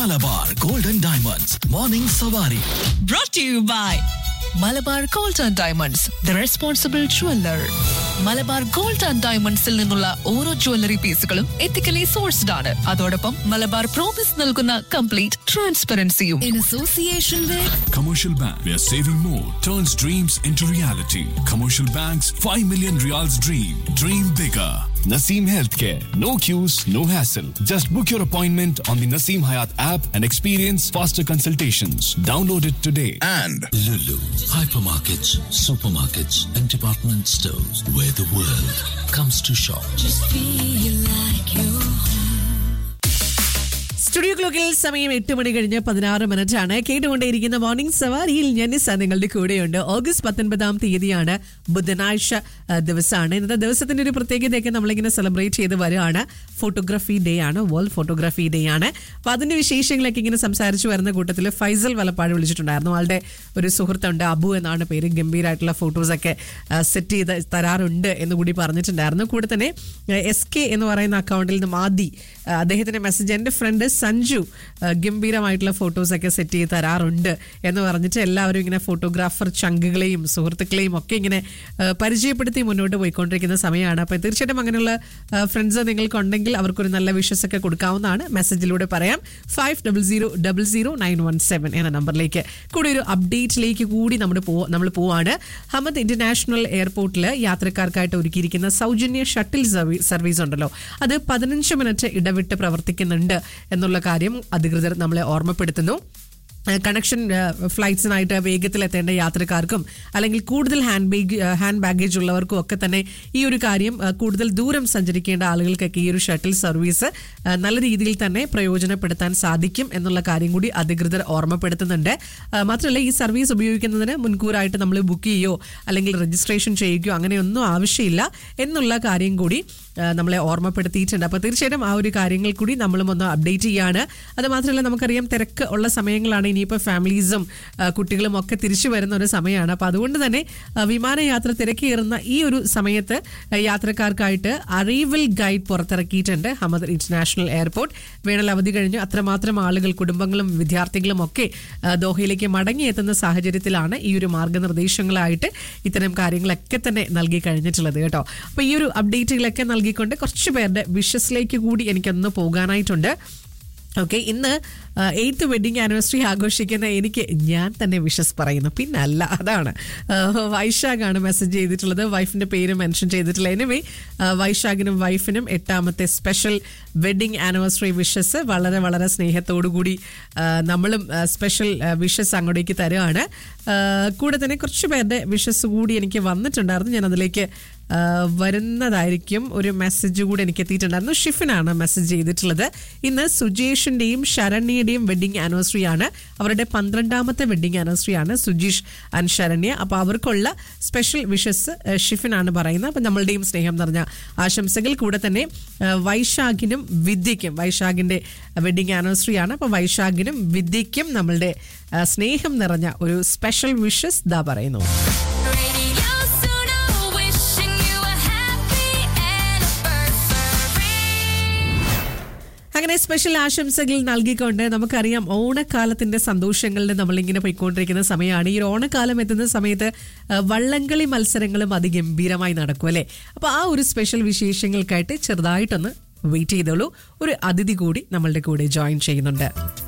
Malabar golden diamonds morning സവാരി brought to you by Malabar gold and diamonds the responsible jeweller Malabar gold and ഡയമണ്ട്സിൽ നിന്നുള്ള ഓരോ jewellery പീസുകളും ethically sourced ആണ് അതോടൊപ്പം മലബാർ പ്രോമിസ് നൽകുന്ന കംപ്ലീറ്റ് ട്രാൻസ്പെറൻസിയും in association with Commercial Bank, where saving more turns dreams into reality. Commercial Bank's 5 million reals dream. Dream bigger. Naseem Healthcare. No queues, no hassle. Just book your appointment on the Naseem Hayat app and experience faster consultations. Download it today. and Lulu, hypermarkets, supermarkets, and department stores where the world comes to shop. Studio ക്ലോക്കിൽ സമയം എട്ട് മണി കഴിഞ്ഞ് പതിനാറ് minute ആണ് കേട്ടുകൊണ്ടേയിരിക്കുന്ന morning സവാരിയിൽ ഞാൻ നിസ്സ നിങ്ങളുടെ കൂടെയുണ്ട് August പത്തൊൻപതാം തീയതിയാണ് ബുധനാഴ്ച ആ, ദിവസമാണ് ഇന്നത്തെ ദിവസത്തിന്റെ ഒരു പ്രത്യേകതയൊക്കെ നമ്മളിങ്ങനെ സെലിബ്രേറ്റ് ചെയ്ത് വരികയാണ് ഫോട്ടോഗ്രാഫി ഡേ ആണ് വേൾഡ് ഫോട്ടോഗ്രാഫി ഡേ ആണ് അപ്പൊ അതിന്റെ വിശേഷങ്ങളൊക്കെ ഇങ്ങനെ സംസാരിച്ചു വരുന്ന കൂട്ടത്തിൽ ഫൈസൽ വലപ്പാട് വിളിച്ചിട്ടുണ്ടായിരുന്നു ആളുടെ ഒരു സുഹൃത്തുണ്ട് അബു എന്നാണ് പേര് ഗംഭീരമായിട്ടുള്ള ഫോട്ടോസൊക്കെ സെറ്റ് ചെയ്ത് തരാറുണ്ട് എന്ന് കൂടി പറഞ്ഞിട്ടുണ്ടായിരുന്നു കൂടെ തന്നെ എസ് കെ എന്ന് പറയുന്ന അക്കൗണ്ടിൽ നിന്നും ആദി ആ, അദ്ദേഹത്തിന്റെ മെസ്സേജ് എൻ്റെ ഫ്രണ്ട് സഞ്ജു ആ, ഗംഭീരമായിട്ടുള്ള ഫോട്ടോസൊക്കെ സെറ്റ് ചെയ്ത് തരാറുണ്ട് എന്ന് പറഞ്ഞിട്ട് എല്ലാവരും ഇങ്ങനെ ഫോട്ടോഗ്രാഫർ ചങ്കുകളെയും സുഹൃത്തുക്കളെയും ഒക്കെ ഇങ്ങനെ ആ, പരിചയപ്പെടുത്തി മുന്നോട്ട് പോയിക്കൊണ്ടിരിക്കുന്ന സമയമാണ് അപ്പോൾ തീർച്ചയായിട്ടും അങ്ങനെയുള്ള ഫ്രണ്ട്സ് നിങ്ങൾക്കുണ്ടെങ്കിൽ അവർക്കൊരു നല്ല വിഷസ് ഒക്കെ കൊടുക്കാവുന്നതാണ് മെസ്സേജിലൂടെ പറയാം five double zero double zero nine one seven എന്ന നമ്പറിലേക്ക് കൂടി ഒരു അപ്ഡേറ്റിലേക്ക് കൂടി നമ്മൾ പോ നമ്മൾ പോവാണ് ഹമദ് ഇന്റർനാഷണൽ എയർപോർട്ടിൽ യാത്രക്കാർക്കായിട്ട് ഒരുക്കിയിരിക്കുന്ന സൗജന്യ ഷട്ടിൽ സർവീ- സർവീസ് ഉണ്ടല്ലോ അത് പതിനഞ്ച് മിനിറ്റ് ഇടവിട്ട് പ്രവർത്തിക്കുന്നുണ്ട് എന്നുള്ള കാര്യം അധികൃതർ നമ്മളെ ഓർമ്മപ്പെടുത്തുന്നു കണക്ഷൻ ഫ്ലൈറ്റ്സിനായിട്ട് വേഗത്തിലെത്തേണ്ട യാത്രക്കാർക്കും അല്ലെങ്കിൽ കൂടുതൽ ഹാൻഡ് ബാഗ് ഹാൻഡ് ബാഗേജ് ഉള്ളവർക്കും ഒക്കെ തന്നെ ഈ ഒരു കാര്യം ആ, കൂടുതൽ ദൂരം സഞ്ചരിക്കേണ്ട ആളുകൾക്കൊക്കെ ഈ ഒരു ഷട്ടിൽ സർവീസ് ആ, നല്ല രീതിയിൽ തന്നെ പ്രയോജനപ്പെടുത്താൻ സാധിക്കും എന്നുള്ള കാര്യം കൂടി അധികൃതർ ഓർമ്മപ്പെടുത്തുന്നുണ്ട് ആ, മാത്രമല്ല ഈ സർവീസ് ഉപയോഗിക്കുന്നതിന് മുൻകൂറായിട്ട് നമ്മൾ ബുക്ക് ചെയ്യുകയോ അല്ലെങ്കിൽ രജിസ്ട്രേഷൻ ചെയ്യുകയോ അങ്ങനെയൊന്നും ആവശ്യമില്ല എന്നുള്ള കാര്യം കൂടി ആ, നമ്മളെ ഓർമ്മപ്പെടുത്തിയിട്ടുണ്ട് അപ്പോൾ തീർച്ചയായിട്ടും ആ ഒരു കാര്യങ്ങൾ കൂടി നമ്മളും ഒന്ന് അപ്ഡേറ്റ് ചെയ്യാണ് അത് മാത്രമല്ല നമുക്കറിയാം തിരക്ക് ഉള്ള സമയങ്ങളാണ് ഇനിയിപ്പോൾ ഫാമിലീസും ആ, കുട്ടികളും ഒക്കെ തിരിച്ചു വരുന്ന ഒരു സമയമാണ് അപ്പോൾ അതുകൊണ്ട് തന്നെ ആ, വിമാനയാത്ര തിരക്കേറുന്ന ഈ ഒരു സമയത്ത് ആ, യാത്രക്കാർക്കായിട്ട് അറൈവൽ ഗൈഡ് പുറത്തിറക്കിയിട്ടുണ്ട് ഹമദ് ഇന്റർനാഷണൽ എയർപോർട്ട് വേണൽ അവധി കഴിഞ്ഞ് അത്രമാത്രം ആളുകൾ കുടുംബങ്ങളും വിദ്യാർത്ഥികളും ഒക്കെ ആ, ദോഹയിലേക്ക് മടങ്ങിയെത്തുന്ന സാഹചര്യത്തിലാണ് ഈ ഒരു മാർഗനിർദ്ദേശങ്ങളായിട്ട് ഇത്തരം കാര്യങ്ങളൊക്കെ തന്നെ നൽകി കഴിഞ്ഞിട്ടുള്ളത് കേട്ടോ അപ്പോൾ ഈ ഒരു അപ്ഡേറ്റുകളൊക്കെ നൽകിക്കൊണ്ട് കുറച്ച് പേരുടെ വിഷസിലേക്ക് കൂടി എനിക്കൊന്ന് പോകാനായിട്ടുണ്ട് ഓക്കെ ഇന്ന് എയ്ത്ത് വെഡിങ് ആനിവേഴ്സറി ആഘോഷിക്കുന്ന എനിക്ക് ഞാൻ തന്നെ വിഷസ് പറയുന്നു പിന്നല്ല അതാണ് ആ, വൈശാഖാണ് മെസ്സേജ് ചെയ്തിട്ടുള്ളത് വൈഫിന്റെ പേര് മെൻഷൻ ചെയ്തിട്ടില്ല എനിവേ വൈശാഖിനും വൈഫിനും എട്ടാമത്തെ സ്പെഷ്യൽ വെഡിങ് ആനിവേഴ്സറി വിഷസ് വളരെ വളരെ സ്നേഹത്തോടു കൂടി ആ, നമ്മളും സ്പെഷ്യൽ വിഷസ് അങ്ങോട്ടേക്ക് തരുവാണ് ആ, കൂടെ തന്നെ കുറച്ച് പേരുടെ വിഷസ് കൂടി എനിക്ക് വന്നിട്ടുണ്ടായിരുന്നു ഞാൻ അതിലേക്ക് ആ, വരുന്നതായിരിക്കും ഒരു മെസ്സേജ് കൂടി എനിക്ക് എത്തിയിട്ടുണ്ടായിരുന്നു ഷിഫിനാണ് മെസ്സേജ് ചെയ്തിട്ടുള്ളത് ഇന്ന് സുജേഷിന്റെയും ശരണ്യയുടെയും വെഡിങ് ആനിവേഴ്സറി ആണ് അവരുടെ പന്ത്രണ്ടാമത്തെ വെഡിങ് ആനിവേഴ്സറി ആണ് സുജീഷ് ആൻഡ് ശരണ്യ അപ്പോൾ അവർക്കുള്ള സ്പെഷ്യൽ വിഷസ് ഷിഫിനാണ് പറയുന്നത് അപ്പം നമ്മളുടെയും സ്നേഹം നിറഞ്ഞ ആശംസകൾ കൂടെ തന്നെ ആ, വൈശാഖിനും വിദ്യയ്ക്കും വൈശാഖിന്റെ വെഡിങ് ആനിവേഴ്സറി ആണ് അപ്പോൾ വൈശാഖിനും വിദ്യയ്ക്കും നമ്മളുടെ ആ, സ്നേഹം നിറഞ്ഞ ഒരു സ്പെഷ്യൽ വിഷസ് ദാ പറയുന്നു Radio Suno, wishing you a happy anniversary. അങ്ങനെ സ്പെഷ്യൽ ആശംസകൾ നൽകിക്കൊണ്ട് നമുക്കറിയാം ഓണക്കാലത്തിന്റെ സന്തോഷങ്ങളിൽ നമ്മളിങ്ങനെ പോയിക്കൊണ്ടിരിക്കുന്ന സമയമാണ് ഈ ഒരു ഓണക്കാലം എത്തുന്ന സമയത്ത് ആ, വള്ളംകളി മത്സരങ്ങളും അതിഗംഭീരമായി നടക്കും അല്ലേ അപ്പൊ ആ ഒരു സ്പെഷ്യൽ വിശേഷങ്ങൾക്കായിട്ട് ചെറുതായിട്ടൊന്ന് വെയിറ്റ് ചെയ്തോളൂ ഒരു അതിഥി കൂടി നമ്മളുടെ കൂടെ ജോയിൻ ചെയ്യുന്നുണ്ട്